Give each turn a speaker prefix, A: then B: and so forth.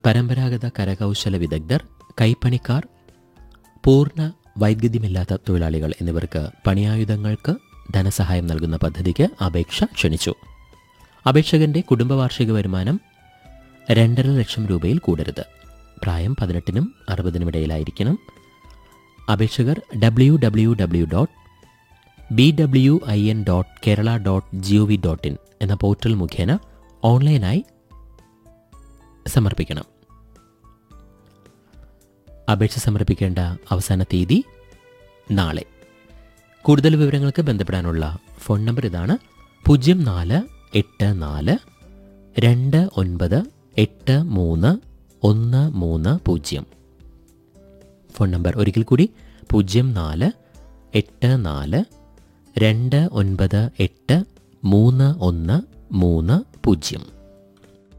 A: പരമ്പരാഗത കരകൗശല വിദഗ്ധർ കൈപ്പണിക്കാർ പൂർണ്ണ വൈദ്യുതിമില്ലാത്ത തൊഴിലാളികൾ എന്നിവർക്ക് പണിയായുധങ്ങൾക്ക് ധനസഹായം നൽകുന്ന പദ്ധതിക്ക് അപേക്ഷ ക്ഷണിച്ചു അപേക്ഷകന്റെ കുടുംബ വാർഷിക വരുമാനം രണ്ടര ലക്ഷം രൂപയിൽ കൂടരുത് പ്രായം പതിനെട്ടിനും അറുപതിനും ഇടയിലായിരിക്കണം അപേക്ഷകർ W W W dot B W I N dot Kerala dot G O V dot in എന്ന പോർട്ടൽ മുഖേന ഓൺലൈനായി സമർപ്പിക്കണം അപേക്ഷ സമർപ്പിക്കേണ്ട അവസാന തീയതി നാളെ കൂടുതൽ വിവരങ്ങൾക്ക് ബന്ധപ്പെടാനുള്ള ഫോൺ നമ്പർ ഇതാണ് പൂജ്യം നാല് എട്ട് നാല് രണ്ട് ഒൻപത് എട്ട് മൂന്ന് ഒന്ന് മൂന്ന് പൂജ്യം ഫോൺ നമ്പർ ഒരിക്കൽ കൂടി പൂജ്യം നാല് എട്ട് നാല് രണ്ട് ഒൻപത് എട്ട് മൂന്ന് ഒന്ന് മൂന്ന് പൂജ്യം